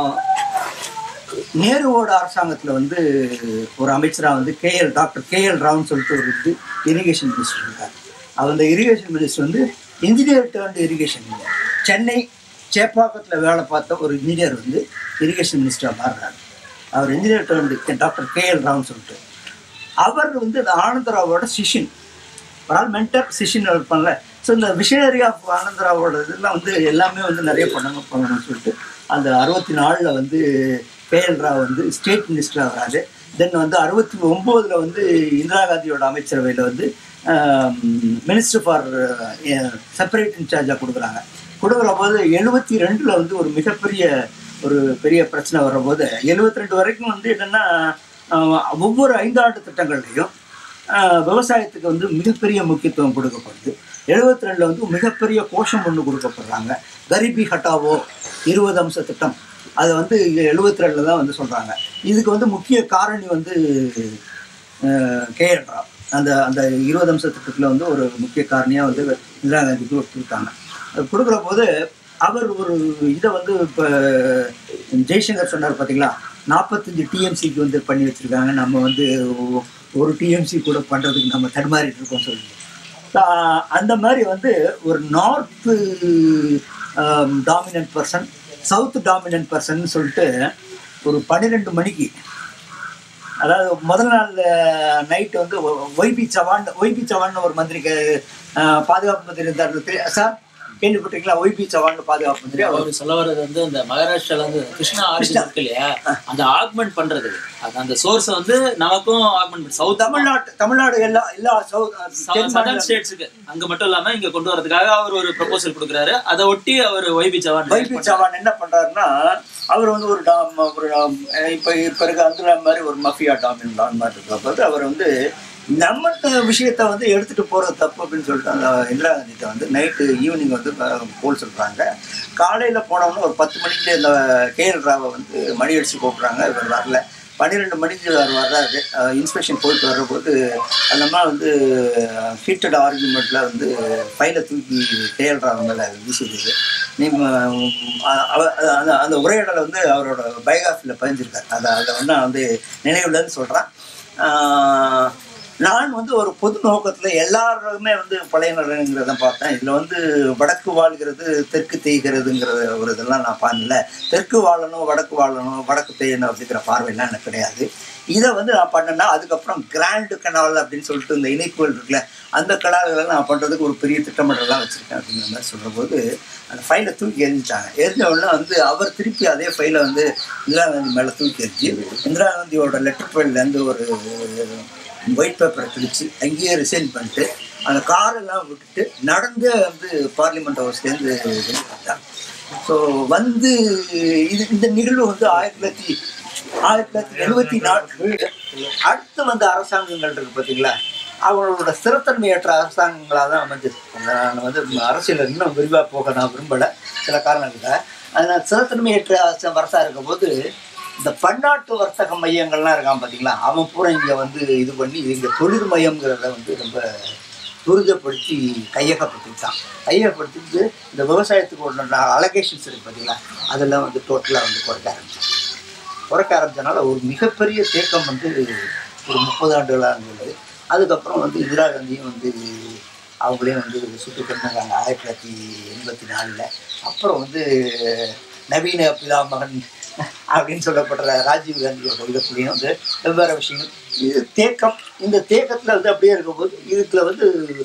நேருவோட அரசாங்கத்தில் வந்து ஒரு அமைச்சராக வந்து கேஎல் டாக்டர் கேஎல் ராவ்னு சொல்லிட்டு ஒரு இது இரிகேஷன் மினிஸ்டர் இருக்கார் அவர் அந்த இரிகேஷன் மினிஸ்டர் வந்து இன்ஜினியர் டேர்ன்டு இரிகேஷன் சென்னை சேப்பாக்கத்தில் வேலை பார்த்த ஒரு இன்ஜினியர் வந்து இரிகேஷன் மினிஸ்டராக மாறுறாரு அவர் இன்ஜினியர் டேர்ன்டு டாக்டர் கேஎல் ராவ்னு சொல்லிட்டு அவர் வந்து இந்த ஆனந்தராவோட சிஷின் ஒரு ஆள் மென்டர் சிஷின் இருப்பாங்கல்ல ஸோ இந்த விஷனரி ஆஃப் ஆனந்தராவோட இதெல்லாம் வந்து எல்லாமே வந்து நிறைய பண்ணணும் பண்ணணும்னு சொல்லிட்டு அந்த அறுபத்தி நாலில் வந்து கேஎல் ராவ் வந்து ஸ்டேட் மினிஸ்டர் ஆகிறாரு தென் வந்து அறுபத்தி ஒம்போதில் வந்து இந்திரா காந்தியோட அமைச்சரவையில் வந்து மினிஸ்டர் ஃபார் செப்பரேட் இன்சார்ஜாக கொடுக்குறாங்க கொடுக்குற போது எழுபத்தி ரெண்டில் வந்து ஒரு மிகப்பெரிய ஒரு பெரிய பிரச்சனை வரும்போது எழுபத்தி ரெண்டு வரைக்கும் வந்து என்னென்னா ஒவ்வொரு ஐந்தாண்டு திட்டங்கள்லையும் ஆஹ் விவசாயத்துக்கு வந்து மிகப்பெரிய முக்கியத்துவம் கொடுக்கப்படுது எழுபத்தி ரெண்டில் வந்து மிகப்பெரிய கோஷம் ஒன்று கொடுக்கப்படுறாங்க கரிபி ஹட்டாவோ இருபது அம்ச திட்டம் அதை வந்து எழுபத்தி ரெண்டில் தான் வந்து சொல்கிறாங்க இதுக்கு வந்து முக்கிய காரணி வந்து கேஎல் ராவ் அந்த அந்த இருபது அம்ச திட்டத்தில் வந்து ஒரு முக்கிய காரணியாக வந்து இந்திரா காந்திக்கு கொடுத்தாங்க அது கொடுக்குற போது அவர் ஒரு இதை வந்து இப்போ ஜெய்சங்கர் சொன்னார் பார்த்தீங்களா நாற்பத்தஞ்சு டிஎம்சிக்கு வந்து பண்ணி வச்சுருக்காங்க நம்ம வந்து ஒ- ஒரு டிஎம்சி கூட பண்ணுறதுக்கு நம்ம தடுமாறிட்டு இருக்கோம் சொல்லி ஆஹ் அந்த மாதிரி வந்து ஒரு north dominant person south dominant person சொல்லிட்டு ஒரு பன்னிரெண்டு மணிக்கு அதாவது முதல் நாள் நைட் வந்து ஒய்பி சவான் ஒய்பி சவான் ஒரு மந்திரிக்கு ஆஹ், பாதுகாப்பு மந்திரி இருந்தார் தெரிய- சார் கேள்விப்பட்டிருக்கீங்களா ஒய்பி சவான் பாதுகாப்பு மந்திரி அவர் அவர் சொல்ல வர்றது வந்து இந்த மகாராஷ்டிரால இருந்து கிருஷ்ணா ஆரிஜின் இருக்கு இல்லையா அந்த ஆக்மெண்ட் பண்றது அது அந்த சோர்ஸ் வந்து நமக்கும் ஆக்மெண்ட் சவுத் தமிழ்நாட்டு தமிழ்நாடு எல்லா எல்லா சவுத் தென் சதர்ன் மாநில- ஸ்டேட்ஸுக்கு அங்க மட்டும் இல்லாம இங்க கொண்டு வரதுக்காக அவர் ஒரு ப்ரொபோசல் கொடுக்குறாரு அதை ஒட்டி அவர் ஒய்பி சவான் வைபி சவான் என்ன பண்றாருன்னா அவர் வந்து ஒரு டாம் ஒரு டாம், அஹ் இப்ப இப்ப இருக்க அந்த மாதிரி ஒரு மஃபியா டாமின் டான் மாதிரி இருக்கிறப்ப அவர் வந்து நம்ம விஷயத்த வந்து எடுத்துட்டு போறது தப்பு அப்படின்னு சொல்லிட்டு அந்த இந்திரா காந்திட்ட வந்து நைட்டு ஈவினிங் வந்து போல் சொல்றாங்க காலையில போனவொன்னே ஒரு பத்து மணிக்கு இந்த கேஎல் ராவை வந்து மணி அடிச்சு கூப்பிடுறாங்க இவர் வரல பன்னிரெண்டு மணிக்கு அவர் வர்றாரு இன்ஸ்பெக்ஷன் போயிட்டு வர்றபோது அந்த மாதிரி வந்து ஹீட்டட் ஆர்குமெண்ட்டில் வந்து ஃபைலை தூக்கி கேஎல் ராவ் மேலே வீசிடுது நீங்க அ- அவ- அந்த அந்த உரையாடலை வந்து அவரோட பயோகிராஃபியில் பதிஞ்சிருக்காரு அதை அதை வந்து நான் வந்து நினைவுலன்னு சொல்கிறேன் நான் வந்து ஒரு பொது நோக்கத்துல எல்லாருமே வந்து பழைய நலனுங்கிறத பார்த்தேன் இதுல வந்து வடக்கு வாழ்கிறது தெற்கு தேய்கிறதுங்கிற ஒரு இதெல்லாம் நான் பண்ணல தெற்கு வாழணும் வடக்கு வாழணும் வடக்கு தேயணும் அப்படிங்கிற பார்வையெல்லாம் எனக்கு கிடையாது இதை வந்து நான் பண்ணேன்னா அதுக்கப்புறம் கிராண்டு கனால் அப்படின்னு சொல்லிட்டு இந்த இணைப்புகள் இருக்குல்ல அந்த கனால்களை நான் பண்றதுக்கு ஒரு பெரிய திட்டமிடலாம் வச்சிருக்கேன் அப்படிங்கிற மாதிரி சொல்ற போது அந்த ஃபைலை தூக்கி எரிஞ்சிட்டாங்க எரிஞ்ச உடனே வந்து அவர் திருப்பி அதே ஃபைலை வந்து இந்திரா காந்தி மேலே தூக்கி எரிஞ்சு இந்திரா காந்தியோட லெட்டர் ஃபைல்லேருந்து ஒரு ஒயிட் பேப்பரை கிழிச்சு அங்கேயே ரிசைன் பண்ணிட்டு அந்த காரெல்லாம் விட்டுட்டு நடந்தே வந்து பார்லிமெண்ட் ஹவுஸ்லேருந்து வெளியே வந்தாங்க ஸோ வந்து இது இந்த நிகழ்வு வந்து ஆயிரத்தி தொள்ளாயிரத்தி ஆயிரத்தி தொள்ளாயிரத்தி எழுபத்தி நாலு அடுத்து வந்த அரசாங்கங்கள் இருக்கு பார்த்தீங்களா அவங்களோட ஸ்திரத்தன்மையற்ற அரசாங்கங்களாக தான் அமைஞ்சிருக்கு நான் வந்து அரசியல் இன்னும் விரிவாக போக நான் விரும்பலை சில காரணங்கள் அதனால் ஸ்திரத்தன்மையற்ற அரச- அரசா இருக்கும்போது இந்த பன்னாட்டு வர்த்தக மையங்கள்லாம் இருக்கான் பார்த்தீங்களா அவன் பூரா இங்கே வந்து இது பண்ணி இங்கே தொழில் மையம்ங்கிறத வந்து ரொம்ப துரிதப்படுத்தி கையகப்படுத்திட்டான் கையகப்படுத்திட்டு இந்த விவசாயத்துக்கு ஒன்று அலகேஷன்ஸ் இருக்கு பார்த்தீங்களா அதெல்லாம் வந்து டோட்டலாக வந்து குறைக்க ஆரம்பிச்சான் குறைக்க ஆரம்பிச்சனால ஒரு மிகப்பெரிய தேக்கம் வந்து ஒரு முப்பது ஆண்டுகளாக இருந்தது அதுக்கப்புறம் வந்து இந்திரா காந்தியும் வந்து அவங்களையும் வந்து சுட்டு கொண்டாங்க ஆயிரத்தி தொள்ளாயிரத்தி எண்பத்தி நாலில் அப்புறம் வந்து நவீன பிதாமகன் அப்படின்னு சொல்லப்படுற ராஜீவ் காந்தியோட இதுக்குள்ளேயும் வந்து வெவ்வேறு விஷயங்கள் இது தேக்கம் இந்த தேக்கத்தில் வந்து அப்படியே இருக்கும்போது இதுக்குள்ள வந்து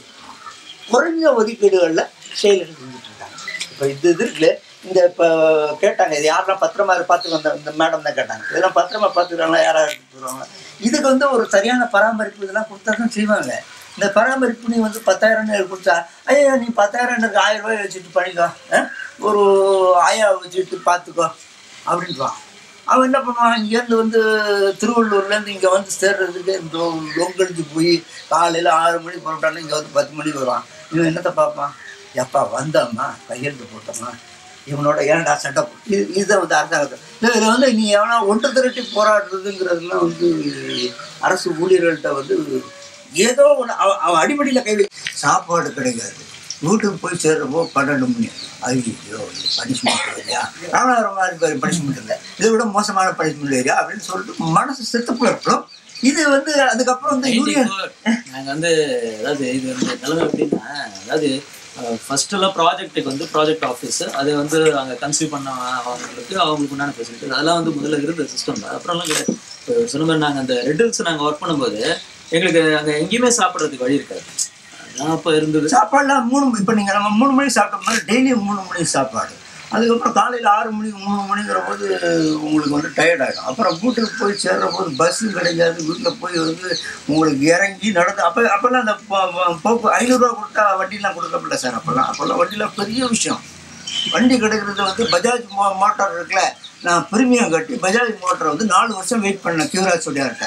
குறைஞ்ச ஒதுக்கீடுகளில் செயல்கள் செஞ்சுட்டு இருக்காங்க இப்போ இது இது இருக்குல்ல இந்த இப்போ கேட்டாங்க இது யாரெல்லாம் பத்திரமா பார்த்து வந்த இந்த மேடம் தான் கேட்டாங்க இதெல்லாம் பத்திரமா பார்த்துக்கிறாங்களா யாராவது எடுத்துட்டு வருவாங்க இதுக்கு வந்து ஒரு சரியான பராமரிப்பு இதெல்லாம் கொடுத்தா தான் செய்வாங்க இந்த பராமரிப்பு நீ வந்து பத்தாயிரம் கொடுத்தா ஐயா நீ பத்தாயிரம் எனக்கு ஆயிரம் ரூபாய் வச்சுட்டு பண்ணிக்கோ ஆ? ஒரு ஆயா வச்சுட்டு பார்த்துக்கோ அப்படின்றான் அவன் என்ன பண்ணுவான் இங்கேருந்து வந்து திருவள்ளூர்லேருந்து இங்கே வந்து சேர்றதுக்கு இந்த லொங்கடிச்சு போய் காலையில் ஆறு மணிக்கு புறப்பட்டாலும் இங்கே வந்து பத்து மணிக்கு வருவான் இவன் என்னத்தை பார்ப்பான் எப்பா வந்தம்மா கையெழுத்து போட்டோமா இவனோட ஏன்டா சண்டை போ- இது இதுதான் வந்து அரசாங்கத்தை இதில் வந்து நீ எவனா ஒன்று திரட்டி போராடுறதுங்கிறதுலாம் வந்து அரசு ஊழியர்கள்ட்ட வந்து ஏதோ ஒன்று அவன் அவன் அடிப்படையில் கை வை சாப்பாடு கிடைக்காது வீட்டுக்கு போய் சேர்றப்போ பன்னெண்டு மணி ஐயோ பனிஷ்மெண்ட் இல்லையா ராமநாதபுரம் மாதிரி பனிஷ்மெண்ட் இல்லை இதை விட மோசமான பனிஷ்மெண்ட் இல்லையா அப்படின்னு சொல்லிட்டு மனசு செத்து போயிடும் இது வந்து அதுக்கப்புறம் வந்து யூனியன் நாங்க வந்து அதாவது இது வந்து நிலைமை எப்படின்னா அதாவது ஃபர்ஸ்ட் எல்லாம் ப்ராஜெக்ட்டுக்கு வந்து ப்ராஜெக்ட் ஆஃபீஸ் அதை வந்து அங்கே கன்சீவ் பண்ண அவங்களுக்கு அவங்களுக்கு உண்டான ஃபெசிலிட்டிஸ் அதெல்லாம் வந்து முதல்ல இருந்த சிஸ்டம் தான் அப்புறம்லாம் கிடையாது இப்போ சொன்ன மாதிரி நாங்கள் அந்த ரெட்டில்ஸ் நாங்கள் ஒர்க் பண்ணும்போது எங்களுக்கு அங்கே எங்கேயுமே சாப்பிட்றதுக்கு வழி இருக்காது அதெல்லாம் அப்போ இருந்தது சாப்பாடுலாம் மூணு மணி இப்போ நீங்கள் நம்ம மூணு மணிக்கு சாப்பிட்டோம்னா டெய்லியும் மூணு மணி சாப்பாடு அதுக்கப்புறம் காலையில் ஆறு மணிக்கு மூணு மணிங்கிற போது உங்களுக்கு வந்து டயர்ட் ஆகிடும் அப்புறம் வீட்டுக்கு போய் சேர்ற போது பஸ்ஸு கிடைக்காது வீட்டில் போய் வந்து உங்களுக்கு இறங்கி நடந்து அப்போ அப்போல்லாம் அந்த போ- போ- போக்கு ஐநூறுரூவா கொடுத்தா வண்டிலாம் கொடுக்கப்படல சார் அப்போல்லாம் அப்போல்லாம் வண்டிலாம் பெரிய விஷயம் வண்டி கிடைக்கிறது வந்து பஜாஜ் மோ மோட்டார் இருக்குல்ல நான் பிரிமியம் கட்டி பஜாஜ் மோட்டரை வந்து நாலு வருஷம் வெயிட் பண்ணேன் கியூராஜ் சொல்லியார்கிட்ட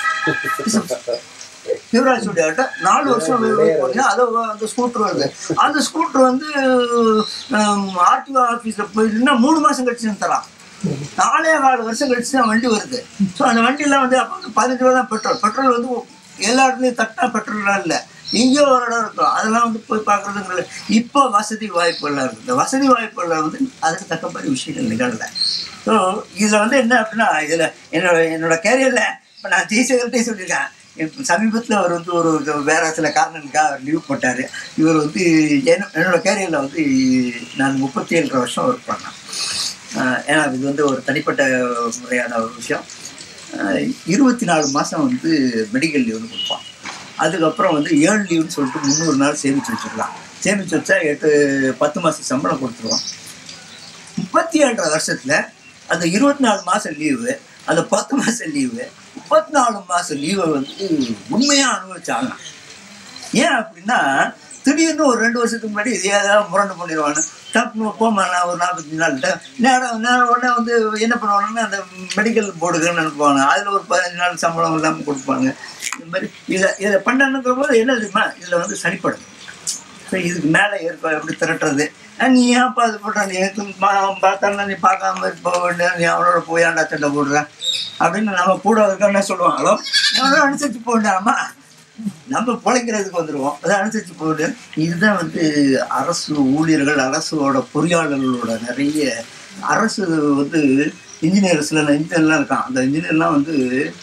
யுவராஜ் ஸ்டுடியோட்ட நாலு வருஷம் வெயிட் பண்ணி அதை அந்த ஸ்கூட்டர் வருது அந்த ஸ்கூட்டர் வந்து ஆர்டிஓ ஆஃபீஸில் போயிட்டுன்னா மூணு மாதம் கழிச்சு தரான் நாலே நாலு வருஷம் கழிச்சு தான் வண்டி வருது ஸோ அந்த வண்டியில் வந்து அப்போ வந்து பதினஞ்சு ரூபா தான் பெட்ரோல் பெட்ரோல் வந்து எல்லா இடத்துலையும் தட்டினா பெட்ரோல்லாம் இல்லை எங்கேயோ ஒரு இடம் இருக்கும் அதெல்லாம் வந்து போய் பார்க்குறதுங்கிற இப்போ வசதி வாய்ப்புகள்லாம் இருக்குது இந்த வசதி வாய்ப்புகளில் வந்து அதுக்கு தக்க மாதிரி விஷயங்கள் நிகழலை ஸோ இதில் வந்து என்ன அப்படின்னா இதில் என்னோட என்னோட கேரியரில் இப்போ நான் ஜெய்சேகர்கிட்டே சொல்லியிருக்கேன் இப்ப சமீபத்தில் அவர் வந்து ஒரு வேற சில காரணங்களுக்காக அவர் லீவ் போட்டார் இவர் வந்து என்ன- என்னோட கேரியரில் வந்து நான் முப்பத்தி ஏழு வருஷம் ஒர்க் பண்ணேன் ஆஹ் ஏன்னா இது வந்து ஒரு தனிப்பட்ட முறையான ஒரு விஷயம் ஆஹ் இருபத்தி நாலு மாதம் வந்து மெடிக்கல் லீவ்னு கொடுப்பான் அதுக்கப்புறம் வந்து ஏழு லீவுன்னு சொல்லிட்டு முந்நூறு நாள் சேமித்து வச்சுக்கலாம் சேமித்து வச்சா எட்டு பத்து மாதம் சம்பளம் கொடுத்துருவோம் முப்பத்தி ஏழரை வருஷத்துல அந்த இருபத்தி நாலு மாசம் லீவு அந்த பத்து மாசம் லீவு முப்பத்தி நாலு மாசம் லீவை வந்து உண்மையா அனுபவிச்சாங்க ஏன் அப்படின்னா திடீர்னு ஒரு ரெண்டு வருஷத்துக்கு முன்னாடி இதே ஏதாவது முரண்டு பண்ணிடுவானு டப்புனு போமா நான் ஒரு நாற்பத்தஞ்சு நாள் நேரம் நேரம் உடனே வந்து என்ன பண்ணுவாங்கன்னா அந்த மெடிக்கல் போர்டுக்குன்னு அனுப்புவாங்க அதில் ஒரு பதினஞ்சு நாள் சம்பளம் இல்லாமல் கொடுப்பாங்க இந்த மாதிரி இதை இதை பண்ணணுங்கிற போது என்ன தெரியுமா இதில் வந்து சரிப்படும் ஸோ இதுக்கு மேலே ஏற்ப எப்படி திரட்டுறது அஹ் நீ ஏன்ப்பா இது பண்ணுற நீ எனக்கு மா- பார்த்தாலும் நீ பார்க்காம இருப்ப வேண்டிய நீ அவனோட போய் ஆண்டா சண்டை போடுற அப்படின்னு நம்ம கூட இருக்கோம்னா சொல்லுவாங்களோ அவனோட அனுசரித்து போண்டாமா நம்ம பிழைக்கிறதுக்கு வந்துடுவோம் அதை அனுசரித்து போகுது இதுதான் வந்து அரசு ஊழியர்கள் அரசோட பொறியாளர்களோட நிறைய அரசு வந்து இன்ஜினியர் சில இன்ஜினியர்லாம் இருக்கான் அந்த இன்ஜினியர்லாம் வந்து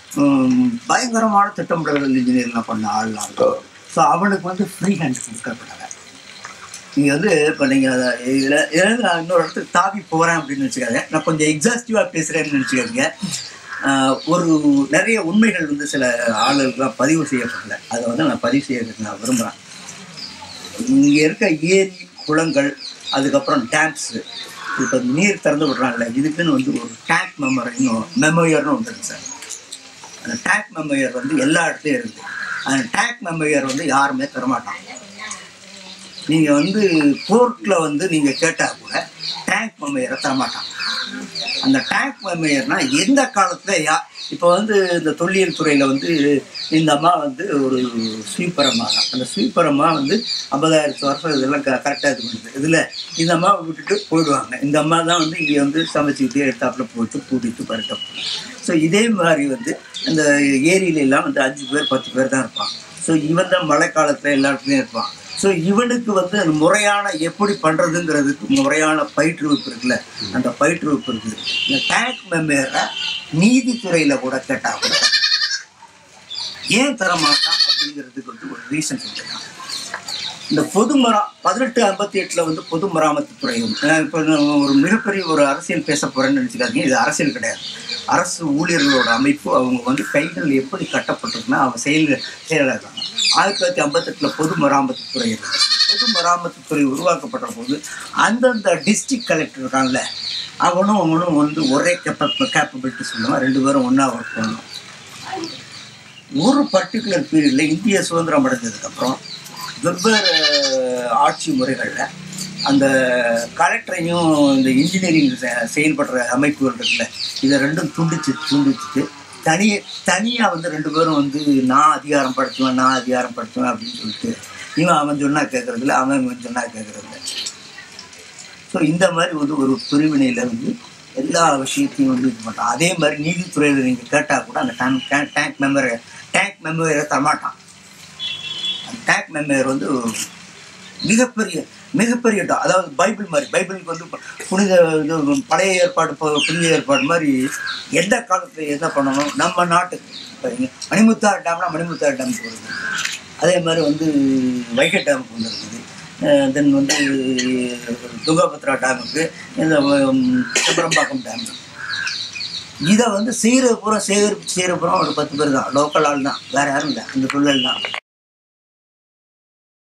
உம், பயங்கரமான திட்டமிடல் இன்ஜினியர்லாம் பண்ண ஆள்லாம் இருக்கும் ஸோ அவனுக்கு வந்து ஃப்ரீ ஹேண்ட் கொடுக்கப்படலை நீங்கள் வந்து இப்போ நீங்கள் இதில் இதில் நான் இன்னொரு இடத்துக்கு தாவி போகிறேன் அப்படின்னு வச்சுக்காங்க நான் கொஞ்சம் எக்ஸாஸ்டிவாக பேசுகிறேன்னு நினச்சிக்காதீங்க ஒரு நிறைய உண்மைகள் வந்து சில ஆளுகளுக்கெல்லாம் பதிவு செய்யப்படல அதை வந்து நான் பதிவு செய்யறதுக்கு நான் விரும்புகிறேன் இங்கே இருக்க ஏரி குளங்கள் அதுக்கப்புறம் டேம்ஸு இப்போ நீர் திறந்து விடுறாங்கல்ல இதுக்குன்னு வந்து ஒரு டேங்க் மெமரின்னு மெமோயர்னு ஒன்று இருக்கு சார் அந்த டேங்க் மெமோயர் வந்து எல்லா இடத்துலையும் இருக்குது அந்த டேங்க் மெமோயர் வந்து யாருமே தரமாட்டாங்க நீங்கள் வந்து கோர்ட்டில் வந்து நீங்கள் கேட்டால் கூட டேங்க் மெமோயரை தரமாட்டாங்க அந்த டேங்க் மெமோயர்னா எந்த காலத்தில் யா இப்போ வந்து இந்த தொல்லியல் துறையில் வந்து இந்த அம்மா வந்து ஒரு ஸ்வீப்பர் அம்மா தான் அந்த ஸ்வீப்பர் அம்மா வந்து ஐம்பதாயிரத்து வருஷம் இதெல்லாம் க கரெக்டாக இது பண்ணுது இதில் இந்த அம்மா விட்டுட்டு போயிடுவாங்க இந்த அம்மா தான் வந்து இங்கே வந்து சமைச்சிக்கிட்டு எடுத்தாப்புல போட்டு கூட்டிட்டு பரட்ட ஸோ இதே மாதிரி வந்து இந்த ஏரியில எல்லாம் வந்து அஞ்சு பேர் பத்து பேர் தான் இருப்பான் ஸோ இவன் தான் மழை காலத்தில் எல்லா இடத்துலையும் இருப்பான் ஸோ இவனுக்கு வந்து அந்த முறையான எப்படி பண்ணுறதுங்கிறதுக்கு முறையான பயிற்றுவிப்பு இருக்குல்ல அந்த பயிற்றுவிப்பு இருக்குது இந்த டேங்க் மெம்பரை நீதித்துறையில் கூட கேட்டால் கூட ஏன் தர மாட்டான் அப்படிங்கிறதுக்கு வந்து ஒரு ரீசன் சொல்லிருக்கான் இந்த பொது மரம் பதினெட்டு ஐம்பத்தி எட்டில் வந்து பொது மராமத்து துறை இப்போ ஒரு மிகப்பெரிய ஒரு அரசியல் பேச போகிறேன்னு நினச்சிக்காதீங்க இது அரசியல் கிடையாது அரசு ஊழியர்களோட அமைப்பு அவங்க வந்து கைகள் எப்படி கட்டப்பட்டிருக்குன்னா அவங்க செயல் செயலாகிறாங்க ஆயிரத்தி தொள்ளாயிரத்தி ஐம்பத்தெட்டில் பொது மராமத்து துறை இருந்தது பொது மராமத்து துறை உருவாக்கப்பட்ட போது அந்தந்த டிஸ்ட்ரிக்ட் கலெக்டர் இருக்காங்கல்ல அவனும் அவனும் வந்து ஒரே கேப்ப கேப்பபிலிட்டி சொல்லுவான் ரெண்டு பேரும் ஒன்றா ஒர்க் பண்ணணும் ஒரு பர்டிகுலர் பீரியடில் இந்திய சுதந்திரம் அடைஞ்சதுக்கப்புறம் வெவ்வேறு ஆட்சி முறைகளில் அந்த கலெக்டரையும் இந்த இன்ஜினியரிங் செ- செயல்படுற அமைப்புகள் இருக்குல்ல இதை ரெண்டும் துண்டிச்சு துண்டிச்சுட்டு தனி தனியாக வந்து ரெண்டு பேரும் வந்து நான் அதிகாரம் படுத்துவேன் நான் அதிகாரம் படுத்துவேன் அப்படின்னு சொல்லிட்டு இவன் அவன் சொன்னா கேட்கறதில்ல அவன் இவன் சொன்னா கேட்கறதில்ல ஸோ இந்த மாதிரி வந்து ஒரு பிரிவினையில் வந்து எல்லா விஷயத்தையும் வந்து இது பண்ணுறான் அதே மாதிரி நீதித்துறையில் நீங்கள் கேட்டால் கூட அந்த டேங்க் டேங்க் மெம்பரை டேங்க் மெம்பரை தரமாட்டான் அந்த டேங்க் மெம்பர் வந்து மிகப்பெரிய மிகப்பெரிய டா- அதாவது பைபிள் மாதிரி பைபிளுக்கு வந்து ப- புனித இது பழைய ஏற்பாடு பு- புதிய ஏற்பாடு மாதிரி எந்த காலத்தில் என்ன பண்ணணும் நம்ம நாட்டுக்கு இப்போ இங்க மணிமுத்தாறு டேம்னா மணிமுத்தாறு டேமுக்கு வருது அதே மாதிரி வந்து வைகை டேமுக்கு ஒன்று இருக்குது தென் வந்து துங்கபத்ரா டேமுக்கு இந்த உம், செம்பரம்பாக்கம் டேம் இதை வந்து செய்கிறது பூரா சேகரிப்பு செய்கிற பூரா ஒரு பத்து பேர் தான் லோக்கல் ஆள் தான் வேறு யாரும் இல்லை அந்த தொழில் தான்